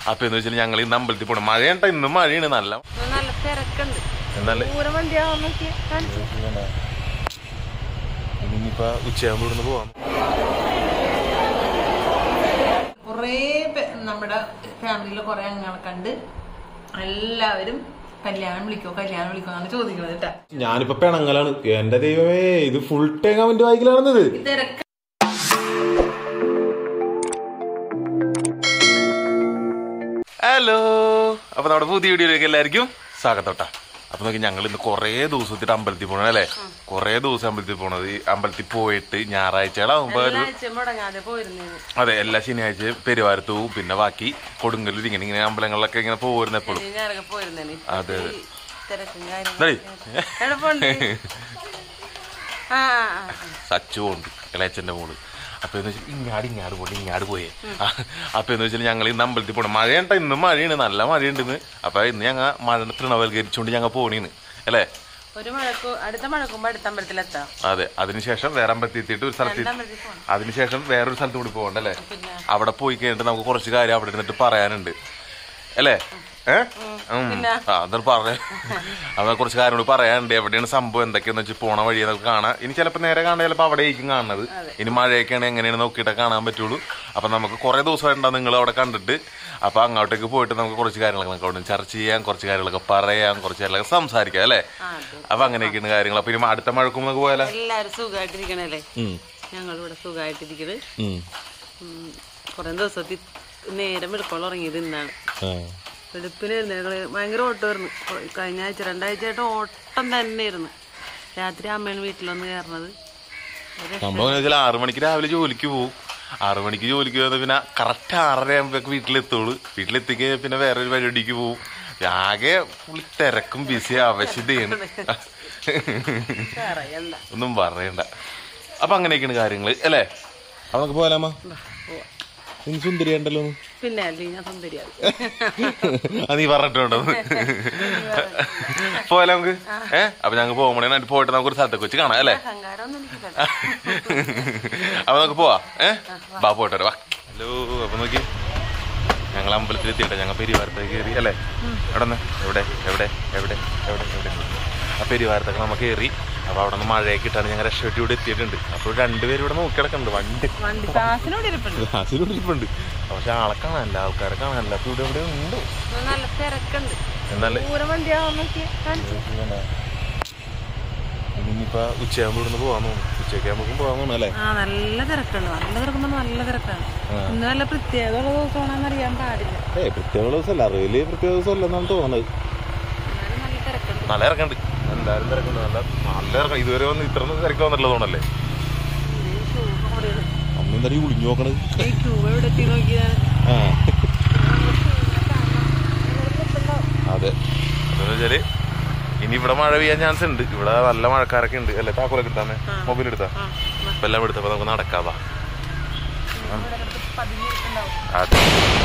അപ്പൊ എന്ന് വെച്ചാൽ ഞങ്ങൾ ഇന്ന് അമ്പലത്തിൽ പോകണം മഴയുണ്ടോ ഇന്നും മഴയാണ് നല്ല നല്ല തിരക്കുണ്ട് എന്നാലേ ദൂരം വണ്ടിയാവാൻ നോക്കിയ കാണിച്ചു ഇനിയിപ്പോ ഉച്ചയാകുമ്പോ ഇവിടുന്ന് പോവാം കുറേ നമ്മുടെ ഫാമിലിയിലെ കുറെ അംഗങ്ങളെ കണ്ട് എല്ലാവരും കല്യാണം വിളിക്കോ കല്യാണം വിളിക്കോ എന്നാണ് ചോദിക്കുന്നത് കേട്ടാ ഞാനിപ്പോ പിണങ്ങലാണ് എന്റെ ദൈവമേ ഇത് ഫുൾ ടൈം കമന്റ് വായിക്കലാണെന്നത് ഈ തിരക്ക് ഹലോ അപ്പൊ നമ്മുടെ പുതിയ വീഡിയോയിലേക്ക് എല്ലാവർക്കും സ്വാഗതോട്ടാ അപ്പൊ നോക്കി ഞങ്ങൾ ഇന്ന് കുറേ ദിവസത്തിട്ട് അമ്പലത്തിൽ പോകണം അല്ലേ കുറേ ദിവസം അമ്പലത്തിൽ പോണത് ഈ അമ്പലത്തിൽ പോയിട്ട് ഞായറാഴ്ചകളാകുമ്പോ ഒരു ഒരാഴ്ച മുടങ്ങാതെ പോയിരുന്നത് അതെ എല്ലാ ശനിയാഴ്ചയും പെരുവാരത്ത് പോവും പിന്നെ ബാക്കി കൊടുങ്ങല്ലൂർ ഇങ്ങനെ ഇങ്ങനെ അമ്പലങ്ങളിലൊക്കെ ഇങ്ങനെ പോരുന്ന എപ്പോഴും ഞാനൊക്കെ പോയിരുന്നേന് അതെ, അതെ. ഈ തിരക്കും ഡേയ്. കാര്യങ്ങളും എളുപ്പമുണ്ട് ആ ആ, ആ. സച്ചു ഉണ്ട് ഇളയച്ചന്റെ മോള് അപ്പൊ എന്ന് വെച്ചാൽ ഇങ്ങാട് ഇങ്ങാട് പോലെ ഇങ്ങാട് പോയേ അപ്പൊ എന്ന് വെച്ചാൽ ഞങ്ങൾ ഇന്ന് അമ്പലത്തിൽ പോകണം മഴയുണ്ടോ ഇന്നും മഴയുണ്ട് നല്ല മഴയുണ്ട് ഇന്ന് അപ്പൊ ഇന്ന് ഞങ്ങൾ മഴ തൃണവൽക്കരിച്ചുകൊണ്ട് ഞങ്ങൾ പോണീന്ന് അല്ലേ ഒരു മഴക്കു അടുത്ത മഴക്കുമ്പോ അടുത്ത അമ്പലത്തിലെത്താം അതെ അതിനുശേഷം വേറെ അമ്പലത്തിൽ എത്തിയിട്ട് ഒരു സ്ഥലത്ത് രണ്ടമ്പലത്തിൽ പോകണം അതിനുശേഷം വേറൊരു സ്ഥലത്ത് കൂടി പോകണ്ട അല്ലേ പിന്നെ അവിടെ പോയി കഴിഞ്ഞിട്ട് നമുക്ക് കുറച്ച് കാര്യം അവിടെ ഇരുന്നിട്ട് പറയാനുണ്ട് അല്ലേ ഏഹ് ആ അതൊരു പറഞ്ഞ അവിടെ കുറച്ച് കാര്യം കൂടി പറയാനുണ്ട് എവിടെയാണ് സംഭവം എന്തൊക്കെയാന്ന് വെച്ചാൽ പോണ വഴി നമുക്ക് കാണാം ഇനി ചിലപ്പോൾ നേരെ കാണാൻ ചിലപ്പോൾ അവിടെ ആയിരിക്കും കാണുന്നത് ഇനി മഴയൊക്കെയാണ് എങ്ങനെയാണ് നോക്കിയിട്ടേ കാണാൻ പറ്റുള്ളൂ അപ്പൊ നമുക്ക് കുറെ ദിവസമായിട്ടുണ്ടാവും നിങ്ങൾ അവിടെ കണ്ടിട്ട് അപ്പൊ അങ്ങോട്ടേക്ക് പോയിട്ട് നമുക്ക് കുറച്ച് കാര്യങ്ങളൊക്കെ നമുക്ക് അവിടെ ചർച്ച ചെയ്യാം കുറച്ച് കാര്യങ്ങളൊക്കെ പറയാം കുറച്ച് കാര്യങ്ങളൊക്കെ സംസാരിക്കാം അല്ലേ അപ്പൊ അങ്ങനെയൊക്കെയാണ് കാര്യങ്ങൾ അപ്പൊ ഇനി അടുത്ത മഴക്കും നമുക്ക് പോയാലോ എല്ലാരും സുഖമായിട്ടിരിക്കണല്ലേ ഞങ്ങളിവിടെ സുഖമായിട്ടിരിക്കുന്നത് കുറെ ദിവസത്തിൽ നേരം വെളുക്കോളം ഉറങ്ങിയത് ഇന്നാണ് വെളുപ്പിനായിരുന്നു ഞങ്ങള് ഭയങ്കര ഓട്ടമായിരുന്നു കൊ- കഴിഞ്ഞ ആഴ്ച രണ്ടാഴ്ചയായിട്ട് ഓട്ടം തന്നെയായിരുന്നു രാത്രി അമ്മയാണ് വീട്ടിൽ വന്ന് കയറണത് ഒരു സംഭവം എന്ന് വെച്ചാൽ ആറു മണിക്ക് രാവിലെ ജോലിക്ക് പോകും ആറു മണിക്ക് ജോലിക്ക് പോകുന്നത് പിന്നെ കറക്റ്റ് ആറര ആകുമ്പോഴേക്ക് വീട്ടിലെത്തുള്ളൂ വീട്ടിലെത്തിക്കഴിഞ്ഞാൽ പിന്നെ വേറെ ഒരു പരിപാടിക്ക് പോകും ആകെ ഫുൾ തിരക്കും ബിസി ആവശ്യതയാണ് പറയണ്ട ഒന്നും പറയണ്ട അപ്പൊ അങ്ങനെയൊക്കെയാണ് കാര്യങ്ങള് അല്ലേ അപ്പൊ നമുക്ക് പോയാലാമ ബാ, പോവാം. ഇന്ന് സുന്ദരി ഉണ്ടല്ലോ പിന്നെ അല്ലേ ഞാൻ സുന്ദരിയാവും അത് നീ പറഞ്ഞിട്ടുണ്ടോ പോയാലോ നമുക്ക് ഏഹ് അപ്പൊ ഞങ്ങൾ പോകുമ്പോഴേ അതിന് പോയിട്ട് നമുക്ക് ഒരു സ്ഥലത്തൊക്കെ വെച്ച് കാണാം അല്ലേ അഹങ്കാരമൊന്നും എനിക്കില്ല അപ്പൊ നമുക്ക് പോവാ ഏ ബാ പോട്ടെ വാ ഹലോ അപ്പൊ നോക്കി ഞങ്ങൾ അമ്പലത്തിൽ എത്തിയിട്ടെ ഞങ്ങൾ പെരുവാരത്തേക്ക് കയറി അല്ലേ എവിടെ നിന്ന് എവിടെ എവിടെ എവിടെ എവിടെ എവിടെ ആ പെരുവാരത്തൊക്കെ നമുക്ക് കയറി അപ്പൊ അവിടെ നിന്ന് മഴയൊക്കെ ഇട്ടാണ് ഞങ്ങൾ രക്ഷപ്പെട്ട് ഇവിടെ എത്തിയിട്ടുണ്ട് അപ്പോൾ രണ്ടുപേരും ഇവിടെ നോക്കി കിടക്കുന്നുണ്ട് വണ്ടി വണ്ടി പാസിനോട് ഇരിപ്പുണ്ട് ക്ലാസ്സിലിരിപ്പുണ്ട് പക്ഷെ ആളെ കാണാനില്ല ആൾക്കാരെ കാണാനില്ല അപ്പൊ ഇവിടെ ഇവിടെ ഉണ്ട് നല്ല തിരക്കുണ്ട് എന്നാലേ ദൂരം വണ്ടിയാവാൻ നോക്കിയ കാണിച്ചു ഇനിയിപ്പോ ഉച്ചയാകുമ്പോൾ ഇവിടുന്ന് പോകാൻ തോന്നുന്നു ഉച്ചയ്ക്ക് ആകുമ്പോഴേക്കും പോകാൻ തോന്നുന്നു അല്ലേ ആ നല്ല തിരക്കുണ്ട് നല്ല തിരക്കുമ്പോ നല്ല തിരക്കാണ് ഇന്ന് നല്ല പ്രത്യേകതയുള്ള ദിവസമാണെന്ന് അറിയാൻ പാടില്ല ഏ പ്രത്യേക ദിവസമല്ല അറിയില്ലേ പ്രത്യേക ദിവസമല്ലെന്നാണ് തോന്നുന്നത് എന്നാലും നല്ല തിരക്കുണ്ട് നല്ല ഇറക്കണ്ട് എന്തായാലും തിരക്കുണ്ട് നല്ല നല്ല ഇറക്കം ഇതുവരെ വന്ന് ഇത്ര തിരക്ക് വന്നിട്ടുള്ള തോന്നല്ലേ അമ്മ എന്താ ഈ കുളിഞ്ഞു നോക്കണത് ഈ ക്യൂ എവിടെ എത്തി നോക്കിയാണ് ആ അതെ എന്താന്ന് വെച്ചാല് ഇനി ഇവിടെ മഴ പെയ്യാൻ ചാൻസ് ഉണ്ട് ഇവിടെ നല്ല മഴക്കാരൊക്കെ ഉണ്ട് അല്ലേ താക്കോലൊക്കെ എടുത്താമേ മൊബൈൽ എടുത്താ ഇപ്പൊ എല്ലാം എടുത്തപ്പോ നമുക്ക് നടക്കാവാ അതെ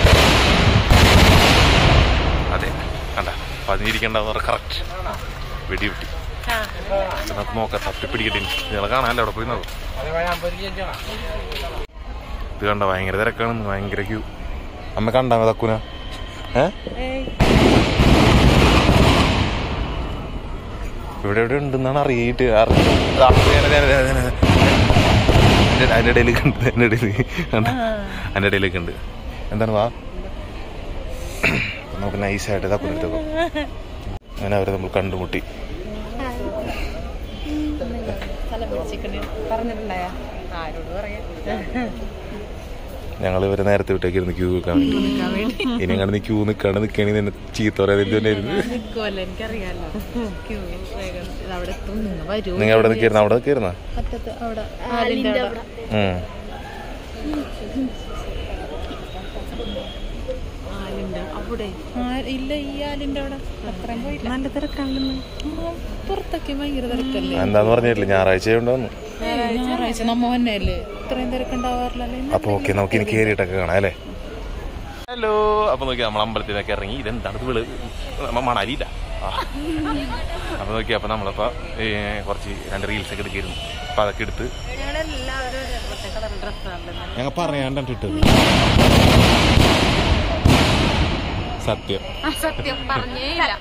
അതെ കണ്ട പതിഞ്ഞിരിക്കണ്ടെന്ന് പറഞ്ഞ കറക്റ്റ് വെടി വെട്ടി നമുക്ക് നോക്കാം തപ്പി പിടിക്കട്ടെ നിങ്ങളെ കാണാനല്ലേ അവിടെ പോയി നോക്കും ഇത് കണ്ട ഭയങ്കര തിരക്കാണ് ഭയങ്കര ക്യൂ അമ്മ കണ്ടാ തക്കുന ഏ ഇവിടെ എവിടെ ഉണ്ടെന്നാണ് അറിയിട്ട് അതിന്റെ ഇടയിലേക്ക് ഉണ്ട് അതിന്റെ ഇടയിൽ കണ്ട അതിന്റെ ഇടയിലേക്ക് ഉണ്ട് എന്താണ് വാ അപ്പൊ നമുക്ക് നൈസായിട്ട് ഇതാ എടുത്തോ അങ്ങനെ അവരെ നമ്മൾ കണ്ടുമുട്ടി പറഞ്ഞിട്ടുണ്ടായ ആരോട് പറയാ ഞങ്ങൾ ഇവരെ നേരത്തെ വിട്ടേക്കിരുന്നു ക്യൂ നിൽക്കാൻ വേണ്ടി ഇനി അങ്ങനെ ക്യൂ നിൽക്കാണ്ട് നിൽക്കുകയാണെങ്കിൽ നിന്നെ ചീത്ത പറയാൻ എന്ത് തന്നെയായിരുന്നു നിക്കുവല്ലോ എനിക്കറിയാലോ ക്യൂ വേഗം ഇത് അവിടെ എത്തും നിങ്ങൾ വരൂ നിങ്ങൾ അവിടെ നിൽക്കായിരുന്നു അവിടെ നിൽക്കായിരുന്ന അറ്റത്ത് അവിടെ ആലിന്റെ അവിടെ ആലിന്റെ അവിടെ ഇല്ല ഈ ആലിന്റെ അവിടെ അത്രയും പോയില്ല നല്ല തിരക്കാണെന്ന് പുറത്തൊക്കെ ഭയങ്കര തിരക്കല്ലേ എന്താന്ന് പറഞ്ഞിട്ടില്ല ഞായറാഴ്ച ഉണ്ടോന്ന് ഞായറാഴ്ച നമ്മ തന്നെയല്ലേ ഇത്രയും തിരക്കുണ്ടാവാറില്ലല്ലേ അപ്പൊ ഓക്കെ നമുക്ക് ഇനി കയറിയിട്ടൊക്കെ കാണാം അല്ലേ ഹലോ അപ്പൊ നോക്കി നമ്മൾ അമ്പലത്തിലൊക്കെ ഇറങ്ങി ഇതെന്താണ് ഇത് വിള് നമ്മ മണാലിയില്ല ആ. അപ്പൊ നോക്കി അപ്പൊ നമ്മളിപ്പോ ഏ, കുറച്ച് രണ്ട് റീൽസ് ഒക്കെ എടുക്കായിരുന്നു അപ്പൊ അതൊക്കെ എടുത്ത് ഞങ്ങളെല്ലാവരും ഒരേ കളർ ഡ്രസ്സാണല്ലോ ഞങ്ങൾ പറയാണ്ട് ഇട്ടത് സത്യം സത്യം പറഞ്ഞേ ഇല്ല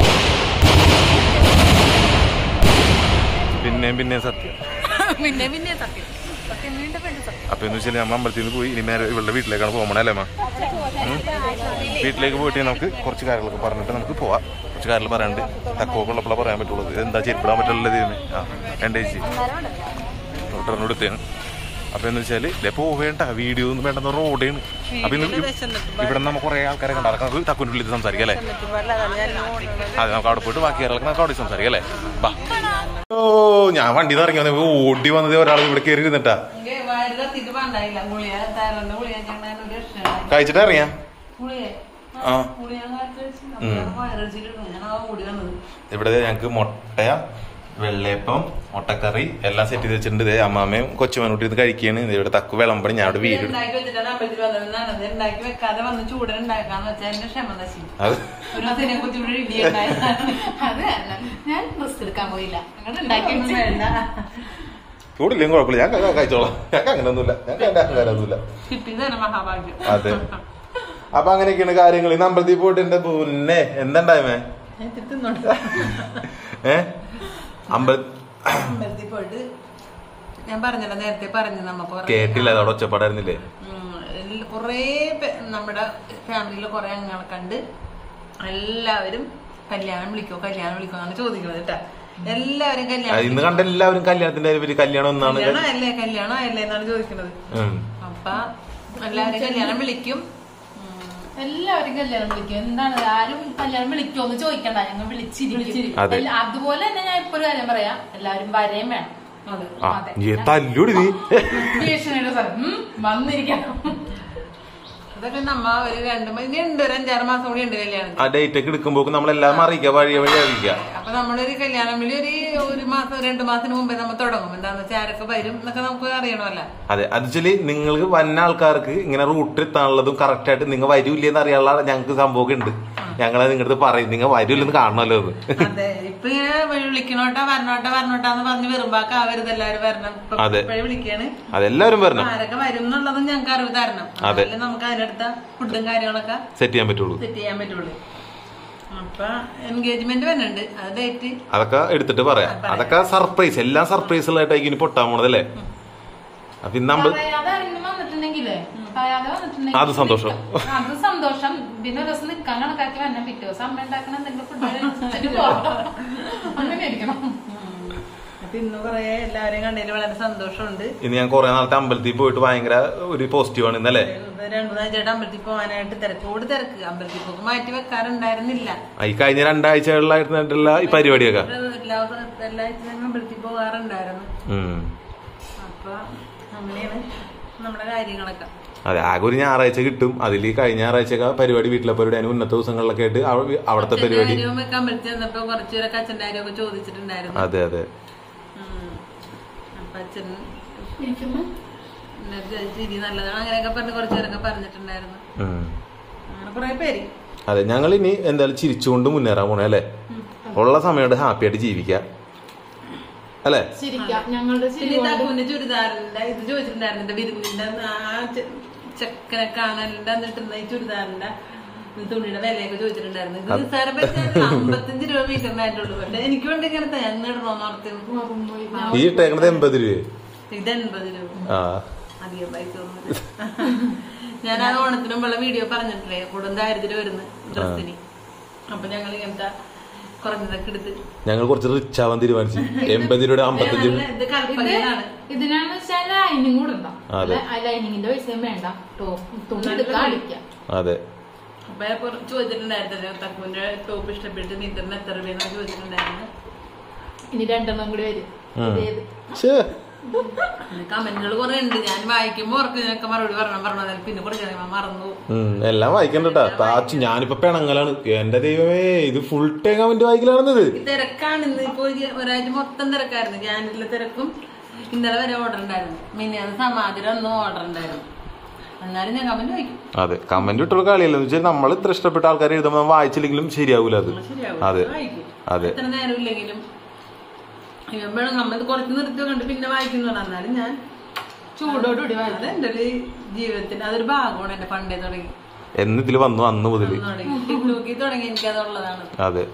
പിന്നെയും പിന്നെയും സത്യം പിന്നെ പിന്നെ സത്യം സത്യം വീണ്ടും വീണ്ടും സത്യം അപ്പൊ എന്ന് വെച്ചാൽ നമ്മ അമ്പലത്തിൽ നിന്ന് പോയി ഇനി നേരെ ഇവളുടെ വീട്ടിലേക്കാണ് പോകണേ അല്ലേ അമ്മ ഉം? വീട്ടിലേക്ക് പോയിട്ട് നമുക്ക് കുറച്ച് കാര്യങ്ങളൊക്കെ പറഞ്ഞിട്ട് നമുക്ക് പോവാം കുറച്ച് കാര്യങ്ങൾ പറയാണ്ട് തക്കോക്കെ ഉള്ളപ്പോഴാണ് പറയാൻ പറ്റുള്ളൂ ഇത് എന്താ ചെരുപ്പിടാൻ പറ്റുള്ള ദൈവമേ ആ എൻ്റെ ചേച്ചി ഡോക്ടറിനോട് എടുത്തേണ് അപ്പൊ എന്ന് വെച്ചാല് ഇതേ പോവേണ്ട വീഡിയോ ഒന്നും വേണ്ടെന്ന റോഡാണ് അപ്പൊ ഇന്ന് ഇവിടെ നമ്മൾ കുറെ ആൾക്കാരെ കണ്ടാൽ നമുക്ക് തക്കുൻ്റെ ഉള്ളിൽ സംസാരിക്കാം അല്ലേ അതെ നമുക്ക് അവിടെ പോയിട്ട് ബാക്കി കാര്യങ്ങളൊക്കെ നമുക്ക് അവിടെ സംസാരിക്കാം അല്ലേ ബാ ഓ ഞാൻ വണ്ടി ഇറങ്ങി വന്നപ്പോ ഓടി വന്നത് ഒരാൾ ഇവിടെ കയറി ഇരുന്നിട്ടാ വയറ് കത്തിട്ട് പണ്ടായില്ല ഗുളിയ തൈറോയിഡിന്റെ ഗുളിയ ഞങ്ങൾ ഒരു രക്ഷയാണ് കഴിച്ചിട്ട് അറിയാം ഗുളിയെ ആ ഗുളിയ കഴിച്ചു വയറടിച്ചിട്ട് ഞാൻ ആ ഓടി വന്നത് ഇവിടെ ദേ ഞങ്ങക്ക് മുട്ട വെള്ളയപ്പം മുട്ടക്കറി എല്ലാം സെറ്റ് ചെയ്ത് വെച്ചിട്ടുണ്ട് ദേ അമ്മാമ്മയും കൊച്ചുമനൂട്ടി ഇത് കഴിക്കുകയാണ് ദേ ഇവിടെ തക്കു വിളമ്പണി ഞാൻ അവിടെ വീട് ഉണ്ടാക്കി വെച്ചിട്ടാണ് അമ്പലത്തിൽ വന്നതെന്നാണ് അത് ഉണ്ടാക്കി വെക്കാതെ വന്ന് ചൂടൻ ഉണ്ടാക്കാന്ന് വെച്ചാൽ എന്റെ ക്ഷമ നശിച്ചു അത് ഒരു അതിനെ കുറിച്ച് ഇവിടെ ഇടിയുണ്ടായതാണ് അത് കാരണം ഞാൻ റിസ്ക് എടുക്കാൻ പോയില്ല അങ്ങനെ ഉണ്ടാക്കി ഒന്നും വേണ്ട ചൂടില്ലെങ്കിൽ കുഴപ്പമില്ല ഞാൻ ക- കഴിച്ചോളാം ഞങ്ങൾക്ക് അങ്ങനെയൊന്നുമില്ല ഞങ്ങൾക്ക് എന്റെ അഹങ്കാരമൊന്നുമില്ല കിട്ടിയതാണ് മഹാഭാഗ്യം അതെ അപ്പൊ അങ്ങനെയൊക്കെയാണ് കാര്യങ്ങൾ ഇന്ന് അമ്പലത്തിൽ പോയിട്ട് എന്റെ പിന്നെ എന്തുണ്ടായമേ ഞാൻ ഇത്തിരി തിന്നോട്ടെ. ഏ അമ്പല അമ്പലത്തിൽ പോയിട്ട് ഞാൻ പറഞ്ഞല്ലോ നേരത്തെ പറഞ്ഞു നമ്മ കുറെ കേട്ടില്ല അതവിടെ ഒച്ചപ്പാടായിരുന്നില്ലേ കുറേ നമ്മുടെ ഫാമിലിയിലെ കുറെ അംഗങ്ങളെ കണ്ട് എല്ലാവരും കല്യാണം വിളിക്കോ കല്യാണം വിളിക്കോ എന്നാണ് ചോദിക്കുന്നത് കേട്ടാ എല്ലാവരും ആ, കല്യാണം ഇന്ന് കണ്ട എല്ലാവരും കല്യാണത്തിന്റെ പേര് കല്യാണം ഒന്നാണ് കല്യാണം അല്ലേ കല്യാണം അല്ലേ എന്നാണ് ചോദിക്കുന്നത് ഉം. അപ്പൊ എല്ലാവരും കല്യാണം വിളിക്കും ഉം, എല്ലാവരും കല്യാണം വിളിക്കും എന്താണ് ആരും കല്യാണം വിളിക്കുമോന്ന് ചോദിക്കണ്ട ഞങ്ങൾ വിളിച്ചിരിക്കും അതെ. എല്ലാ- അതുപോലെ തന്നെ ഞാൻ ഇപ്പൊ ഒരു കാര്യം പറയാം എല്ലാവരും വരെയും വേണം അതെ ആ അതെ. നീ തല്ലൂടി നീ ഭീഷണിയുടെ സ്ഥലം ഉം, വന്നിരിക്കണം അതൊക്കെ നമ്മ ഒരു രണ്ട് മ- ഇനി ഉണ്ട് ഒരു അഞ്ചാറ് മാസം കൂടി ഉണ്ട് കല്യാണം ആ ഡേറ്റ് ഒക്കെ എടുക്കുമ്പോ നമ്മളെല്ലാം അറിയിക്കുക വഴിയെ വഴി അറിയിക്കുക അപ്പൊ നമ്മളൊരു കല്യാണം വിളി ഒരു ഒരു മാസം രണ്ടു മാസത്തിന് മുമ്പേ നമ്മൾ തുടങ്ങും എന്താന്ന് വെച്ചാൽ ആരൊക്കെ വരും എന്നൊക്കെ നമുക്ക് അറിയണമല്ലോ അതെ അത് വെച്ചാല് നിങ്ങൾക്ക് വന്ന ആൾക്കാർക്ക് ഇങ്ങനെ റൂട്ടിൽ എത്താനുള്ളതും കറക്റ്റ് ആയിട്ട് നിങ്ങൾ വരൂല്ലെന്ന് അറിയാനുള്ള ഞങ്ങൾക്ക് സംഭവമൊക്കെ ഉണ്ട് ഞങ്ങളത് നിങ്ങളുടെ പറയും നിങ്ങൾ വരൂല്ലെന്ന് കാണണമല്ലോ എന്ന് അതെ ഇപ്പൊ ഇങ്ങനെ വിളിക്കണോട്ടാ വരണോട്ടാ വരണോട്ടാന്ന് പറഞ്ഞ് വെറുമ്പാക്ക് ആവരുത് എല്ലാവരും വരണം ഇപ്പൊ അതെ. ഇപ്പഴേ വിളിക്കാണ് അതെല്ലാവരും വരണം ആരൊക്കെ വരും എന്നുള്ളതും ഞങ്ങൾക്ക് അറിവ് തരണം അതെ. അതല്ലേ നമുക്ക് അതിനടുത്ത ഫുഡും കാര്യങ്ങളൊക്കെ സെറ്റ് ചെയ്യാൻ പറ്റുള്ളൂ സെറ്റ് ചെയ്യാൻ പറ്റുള്ളൂ അപ്പൊ എൻഗേജ്മെന്റ് വരുന്നുണ്ട് അത് ഡേറ്റ് അതൊക്കെ എടുത്തിട്ട് പറയാം അതൊക്കെ സർപ്രൈസ് എല്ലാം സർപ്രൈസുകളായിട്ടായിരിക്കും ഇനി പൊട്ടാൻ പോണതല്ലേ അപ്പൊ ഇന്ന് നമ്മൾ പറയാതെ ആരെങ്കിലും വന്നിട്ടുണ്ടെങ്കിലേ പറയാതെ വന്നിട്ടുണ്ടെങ്കിൽ അത് സന്തോഷം. അത് സന്തോഷം പിന്നെ ഒരു ദിവസം നിക്കാൻ കണക്കാക്കി വരണം പിറ്റേ ദിവസം അമ്മ ഉണ്ടാക്കണ എന്തെങ്കിലും ഫുഡ് അങ്ങനെ ഇരിക്കണം അപ്പൊ ഇന്ന് കൊറേ എല്ലാവരെയും കണ്ടതിൽ വളരെ സന്തോഷമുണ്ട് ഇനി ഞാൻ കുറെ നാളത്തെ അമ്പലത്തിൽ പോയിട്ട് ഭയങ്കര ഒരു പോസിറ്റീവാണ് ഇന്നല്ലേ രണ്ടു മൂന്നാഴ്ചയായിട്ട് അമ്പലത്തിൽ പോകാനായിട്ട് തിരക്കോട് തിരക്ക് അമ്പലത്തിൽ പോക്ക് മാറ്റി വെക്കാറുണ്ടായിരുന്നില്ല ആ, ഈ കഴിഞ്ഞ രണ്ടാഴ്ചകളിലായിട്ടുള്ള ഈ പരിപാടിയൊക്കെ എല്ലാ എല്ലാ ആഴ്ചയും അമ്പലത്തിൽ പോകാറുണ്ടായിരുന്നു ഉം. അപ്പൊ അങ്ങനെയാണ് നമ്മുടെ കാര്യങ്ങളൊക്കെ അതെ ആകെ ഒരു ഞായറാഴ്ച കിട്ടും അതിൽ കഴിഞ്ഞ ഞായറാഴ്ചയൊക്കെ പരിപാടി വീട്ടിലെ പരിപാടി അതിന് ഉന്നത ദിവസങ്ങളിലൊക്കെ ആയിട്ട് അവ- അവിടുത്തെ പരിപാടി കാര്യവും അമ്പലത്തിൽ ചെന്നപ്പോ കുറച്ചുപേരൊക്കെ അച്ഛൻ്റെ കാര്യമൊക്കെ ചോദിച്ചിട്ടുണ്ടായിരുന്നു അതെ അതെ ഉം. അപ്പൊ അച്ഛൻ എന്നിട്ട് ചിരി നല്ലതാണ് അങ്ങനെയൊക്കെ പറഞ്ഞ് കുറച്ചുപേരൊക്കെ പറഞ്ഞിട്ടുണ്ടായിരുന്നു ഉം. അങ്ങനെ കുറെ പേര് അതെ ഞങ്ങൾ ഇനി എന്തായാലും ചിരിച്ചുകൊണ്ട് മുന്നേറാൻ പോണേ അല്ലേ ഉള്ള സമയത്ത് ഹാപ്പി ആയിട്ട് ജീവിക്കാം അല്ലേ ചിരിക്കാം ഞങ്ങളുടെ പിന്നെ ചിരി കൊണ്ട് തക്കുവിന്റെ ചുരിദാറിന്റെ ഇത് ചോദിച്ചിട്ടുണ്ടായിരുന്നു എന്റെ വിരുന്നിന്റെ ആ ചെ- ചെക്കനെ കാണാനുണ്ട് എന്നിട്ടുന്ന ഈ ചുരിദാറിന്റെ തുണിയുടെ വിലയൊക്കെ ചോദിച്ചിട്ടുണ്ടായിരുന്നു ഇത് നിസ്സാരം പറ്റില്ല അമ്പത്തഞ്ച് രൂപ മീറ്ററിനായിട്ടുള്ളൂ പക്ഷെ എനിക്ക് വേണ്ടി ഇങ്ങനത്തെ ഞാൻ ഇടണോന്ന് ഓർത്ത് ഈ ഇട്ടേക്കണത് എൺപത് രൂപ ഇത് എൺപത് രൂപ ആ അധികം പൈസ ഒന്നുമില്ല ഞാൻ ആ ഓണത്തിന് മുമ്പുള്ള വീഡിയോ പറഞ്ഞിട്ടില്ലേ കൂടുതൽ ദാരിദ്ര്യം വരുന്നു ഡ്രസ്സിന് അപ്പൊ ഞങ്ങൾ ഇങ്ങനത്തെ കുറഞ്ഞതൊക്കെ എടുത്ത് ഞങ്ങൾ കുറച്ച് റിച്ച് ആവാൻ തീരുമാനിച്ചു എൺപത് രൂപയുടെ അമ്പത്തഞ്ച് രൂപ ഇത് കൽപ്പനയാണ് ഇതിനാന്ന് വെച്ചാൽ ലൈനിങ് കൂടെ ഉണ്ടാവും അതെ. ആ ലൈനിങ്ങിന്റെ പൈസയും വേണ്ട ടോപ്പ് തുണി എടുക്കാൻ അടിക്കാം അതെ അപ്പൊ ഞാൻ കുറ- ചോദിച്ചിട്ടുണ്ടായിരുന്നല്ലോ തക്കുവിന്റെ ടോപ്പ് ഇഷ്ടപ്പെട്ട് മീറ്ററിന് എത്ര രൂപയെന്ന് ചോദിച്ചിട്ടുണ്ടായിരുന്നു ഇനി രണ്ടെണ്ണം കൂടി വരും ഇതേത് ഛേ കമന്റുകൾ കുറെ ഉണ്ട് ഞാൻ വായിക്കുമ്പോ ഓർക്ക് ഇതിനൊക്കെ മറുപടി പറഞ്ഞു പറഞ്ഞാൽ പിന്നെ കുറച്ച് കഴിയുമ്പോ മറന്നു പോകും. ഉം, എല്ലാം വായിക്കണ്ടട്ടാ താച്ചു ഞാനിപ്പോ പിണങ്ങലാണ് എന്റെ ദൈവമേ ഇത് ഫുൾ ടൈം കമന്റ് വായിക്കലാണെന്നത് ഈ തിരക്കാണ് ഇന്ന് ഇപ്പൊ ഈ ഒരാഴ്ച മൊത്തം തിരക്കായിരുന്നു ജാനിലെ തിരക്കും ഇന്നലെ വരെ ഓർഡർ ഉണ്ടായിരുന്നു മിനിയാന്ന് സമാധിരം ഒന്നും ഓർഡർ ഉണ്ടായിരുന്നു എന്നാലും ഞാൻ കമന്റ് വായിക്കും അതെ കമന്റ് ഇട്ടൊരു കളിയല്ല എന്ന് വെച്ചാൽ നമ്മൾ ഇത്ര ഇഷ്ടപ്പെട്ട ആൾക്കാർ എഴുതുമ്പോൾ നമ്മൾ വായിച്ചില്ലെങ്കിലും ശരിയാവൂല അത് ശരിയാവും അതെ വായിക്കും അതെ എത്ര നേരം ഇല്ലെങ്കിലും വേണം നമ്മൾ കുറച്ച് നിർത്തി കണ്ട് പിന്നെ വായിക്കുന്നു എന്നാലും ഞാൻ ചൂടോടുകൂടി വായിക്കും അത് എന്റെ ഒരു ജീവിതത്തിന്റെ അതൊരു ഭാഗമാണ് എന്റെ പണ്ടേ തുടങ്ങി എന്ന് ഇതിൽ വന്നു അന്ന് മുതല് തുടങ്ങി തുടങ്ങി എനിക്കതുള്ളതാണ് അതെ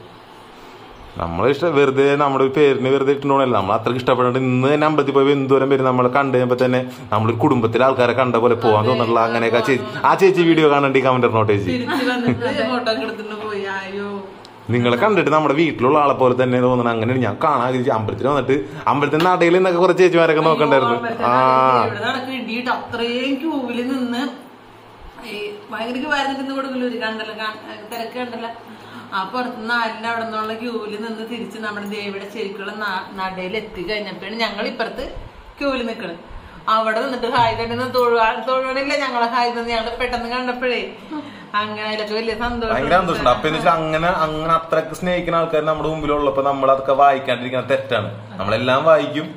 നമ്മളെ ഇഷ്ടം വെറുതെ നമ്മുടെ ഒരു പേരിന് വെറുതെ ഇട്ടുണ്ടോണല്ല നമ്മൾ അത്രയ്ക്ക് ഇഷ്ടപ്പെട്ടിട്ട് ഇന്ന് തന്നെ അമ്പലത്തിൽ പോയി എന്തോരം പേര് നമ്മളെ കണ്ടു കഴിയുമ്പോ തന്നെ നമ്മളൊരു കുടുംബത്തിലെ ആൾക്കാരെ കണ്ട പോലെ പോകാൻ തോന്നുന്നില്ല അങ്ങനെയൊക്കെ ആ ചേച്ചി ആ ചേച്ചി വീഡിയോ കാണണ്ടി കമന്റ് നോട്ട് ചേച്ചി തിരിച്ചു വന്നിട്ട് ഫോട്ടോ ഒക്കെ എടുത്തിട്ട് പോയി അയ്യോ നിങ്ങളെ കണ്ടിട്ട് നമ്മുടെ വീട്ടിലുള്ള ആളെ പോലെ തന്നെ തോന്നണം അങ്ങനെ ഞാൻ കാണാൻ ആഗ്രഹിച്ചു അമ്പലത്തിൽ വന്നിട്ട് അമ്പലത്തിൽ നടയിൽ നിന്നൊക്കെ കുറച്ച് ചേച്ചിമാരൊക്കെ നോക്കണ്ടായിരുന്നു ആ ഇവിടെ നടക്ക് ഇടിയിട്ട് അത്രയും ക്യൂവിൽ നിന്ന് ഈ ഭയങ്കര വരുന്നിട്ട് കൊടുക്കലൂര് കണ്ടല്ലോ കാ- തിരക്ക് കണ്ടല്ലോ ആ പുറത്തുനിന്ന് ആരിന്റെ അവിടെ നിന്നുള്ള ക്യൂവിൽ നിന്ന് തിരിച്ച് നമ്മുടെ ദേവിയുടെ ശരിക്കുള്ള നടയിൽ എത്തി കഴിഞ്ഞപ്പോഴാണ് ഞങ്ങൾ ഇപ്പുറത്ത് ക്യൂവിൽ നിൽക്കണത് അവിടെ നിന്നിട്ട് ഹായ് തന്നെ തൊഴുവാ തൊഴുവണില്ല ഞങ്ങളെ ഹായ് തന്നെ ഞങ്ങൾ പെട്ടെന്ന് കണ്ടപ്പോഴേ അങ്ങനെ അതിലൊക്കെ വലിയ ഭയങ്കര സന്തോഷമുണ്ട് അപ്പൊ എന്ന് വെച്ചാൽ അങ്ങനെ അങ്ങനെ അത്രക്ക് സ്നേഹിക്കുന്ന ആൾക്കാർ നമ്മുടെ മുമ്പിലുള്ളപ്പോ നമ്മൾ അതൊക്കെ വായിക്കാണ്ടിരിക്കുന്നത് തെറ്റാണ് നമ്മളെല്ലാം വായിക്കും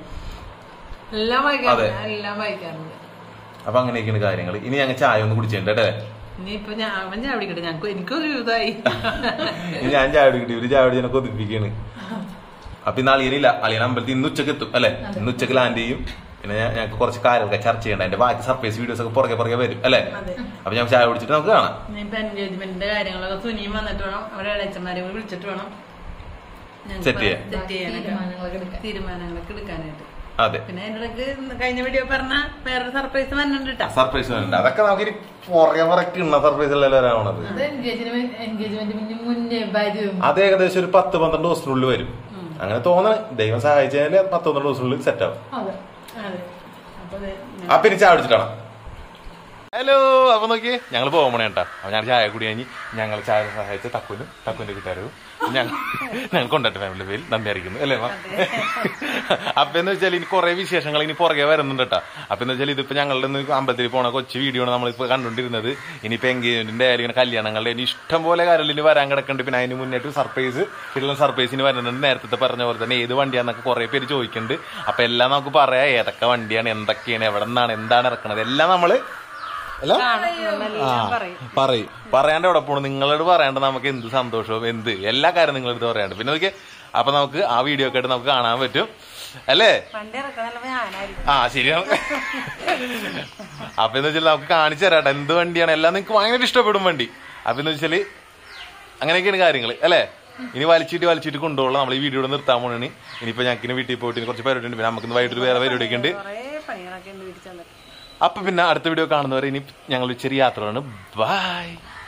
എല്ലാം വായിക്കാറുണ്ട് എല്ലാം വായിക്കാറുണ്ട് അപ്പൊ അങ്ങനെയൊക്കെയാണ് കാര്യങ്ങൾ ഇനി ഞങ്ങൾ ചായ ഒന്ന് കുടിച്ചിട്ടുണ്ട് കേട്ടെ ഇനിയിപ്പൊ ഞാൻ അവൻ ചായ പിടിക്കട്ടെ ഞങ്ങൾക്ക് എനിക്കൊരു ഇതായി ഇനി ഞാൻ ചായ കുടിക്കട്ടെ ഇവര് ചായ കുടിച്ച് കൊതിപ്പിക്കാണ് അപ്പൊ ഇന്ന് അളിയനില്ല അളിയൻ അമ്പലത്തിൽ ഇന്ന് ഉച്ചക്ക് എത്തും അല്ലെ ഇന്ന് ഉച്ചക്ക് ലാൻഡ് ചെയ്യും പിന്നെ ഞാൻ- ഞങ്ങൾക്ക് കുറച്ച് കാര്യങ്ങളൊക്കെ ചർച്ച ചെയ്യണ്ട അതിന്റെ ബാക്കി സർപ്രൈസ് വീഡിയോസ് ഒക്കെ പുറകെ പുറകെ വരും അല്ലെ അപ്പൊ ഞാൻ ചായ കുടിച്ചിട്ട് നമുക്ക് കാണാം ഇനിയിപ്പൊ എൻഗേജ്മെന്റിന്റെ കാര്യങ്ങളൊക്കെ സുനിയും വന്നിട്ട് വേണം അവരെ ഇളച്ചന്മാരെ കൂടി വിളിച്ചിട്ട് വേണം ഞങ്ങൾക്ക് Set ചെയ്യാൻ. set ചെയ്യാനൊക്കെ തീരുമാനങ്ങളൊക്കെ എടുക്കാൻ. തീരുമാനങ്ങളൊക്കെ എടുക്കാനായിട്ട് അതെ പിന്നെ അതിന്റെ ഇടയ്ക്ക് കഴിഞ്ഞ വീഡിയോ പറഞ്ഞ വേറൊരു സർപ്രൈസ് വന്നിട്ടുണ്ട് കേട്ടോ സർപ്രൈസ് ഉണ്ട് അതൊക്കെ നമുക്ക് ഇനി പുറകെ പുറകെ കിണ്ണ സർപ്രൈസ് അല്ലല്ലോ വരാവണത് അത് എൻഗേജ്മെന്റ് എൻഗേജ്മെന്റ് മുന്നേ വരും അത് ഏകദേശം ഒരു പത്ത് പന്ത്രണ്ട് ദിവസത്തിനുള്ളിൽ വരും അങ്ങനെ തോന്നണം ദൈവം സഹായിച്ചാല് അത് പത്ത് പന്ത്രണ്ട് ദിവസത്തിനുള്ളിൽ സെറ്റ് ആവും അതെ അതെ അപ്പൊ ദേ അപ്പൊ ഇനി ചായ കുടിച്ചിട്ടാണ് ഹലോ അപ്പൊ നോക്കിയേ ഞങ്ങൾ പോകണേ കേട്ടാ അപ്പൊ ഞാൻ ചായ കൂടി കഴിഞ്ഞ് ഞങ്ങൾ ചായ സഹായിച്ച തക്കുനും തക്കുന്റെ കിട്ടാരും ഞങ്ങൾ ഞങ്ങൾ കൊണ്ടാട്ട് ഫാമിലി പേരിൽ നന്ദി അറിയിക്കുന്നു അല്ലേ മാ അപ്പൊ എന്ന് വെച്ചാൽ ഇനി കുറെ വിശേഷങ്ങൾ ഇനി പുറകെ വരുന്നുണ്ട് കേട്ടാ അപ്പൊ എന്ന് വെച്ചാൽ ഇതിപ്പോ ഞങ്ങളുടെ ഇന്ന് അമ്പലത്തിൽ പോണ കൊച്ചു വീഡിയോ ആണ് നമ്മളിപ്പോ കണ്ടോണ്ടിരുന്നത് ഇനിയിപ്പോ എൻഗേജ്മെന്റിന്റെ ആയാലും ഇങ്ങനെ കല്യാണങ്ങളുടെ ഇനി ഇഷ്ടം പോലെ കാര്യങ്ങൾ ഇനി വരാൻ കിടക്കുന്നുണ്ട് പിന്നെ അതിന് മുന്നേറ്റ് സർപ്രൈസ് ഇതിലുള്ള സർപ്രൈസിന് വരുന്നുണ്ട് നേരത്തെ പറഞ്ഞ പോലെ തന്നെ ഏത് വണ്ടിയാന്നൊക്കെ കുറെ പേര് ചോദിക്കുന്നുണ്ട് അപ്പൊ എല്ലാം നമുക്ക് പറയാം ഏതൊക്കെ വണ്ടിയാണ് എന്തൊക്കെയാണ് എവിടെ നിന്നാണ് എന്താണ് ഇറക്കണത് എല്ലാം നമ്മള് അല്ല നമ്മളെല്ലാം പറയും പറയും പറയാണ്ട് എവിടെ പോണു നിങ്ങളോട് പറയാണ്ട് നമുക്ക് എന്ത് സന്തോഷവും എന്ത് എല്ലാ കാര്യം നിങ്ങളടുത്ത് പറയാണ്ട് പിന്നെ നോക്കിയേ അപ്പൊ നമുക്ക് ആ വീഡിയോ ഒക്കെ ആയിട്ട് നമുക്ക് കാണാൻ പറ്റും അല്ലേ വണ്ടി ഇറക്കണല്ലോ ഞാനായിരിക്കും ആ ശരിയാണ് അപ്പൊ എന്ന് വെച്ചാൽ നമുക്ക് കാണിച്ചു തരാട്ടെ എന്ത് വണ്ടിയാണ് എല്ലാം നിങ്ങൾക്ക് ഭയങ്കര ഇഷ്ടപ്പെടും വണ്ടി അപ്പൊ എന്ന് വെച്ചാല് അങ്ങനെയൊക്കെയാണ് കാര്യങ്ങൾ അല്ലേ ഇനി വലിച്ചിട്ട് വലിച്ചിട്ട് കൊണ്ടുപോകണം നമ്മൾ ഈ വീഡിയോ നിർത്താൻ പോണാണ് ഇനിയിപ്പോ ഞങ്ങൾക്ക് ഇനി വീട്ടിൽ പോയിട്ട് ഇനി കുറച്ച് പരിപാടി ഉണ്ട് പിന്നെ നമുക്ക് വൈകിട്ട് വേറെ പരിപാടിയൊക്കെ ഉണ്ട് കൊറേ പണികളൊക്കെ ഉണ്ട് വീട്ടിൽ ചെന്നിട്ട് അപ്പൊ പിന്നെ അടുത്ത വീഡിയോ കാണുന്നവരെ ഇനി ഞങ്ങൾ ചെറിയ യാത്രയാണ് ബൈ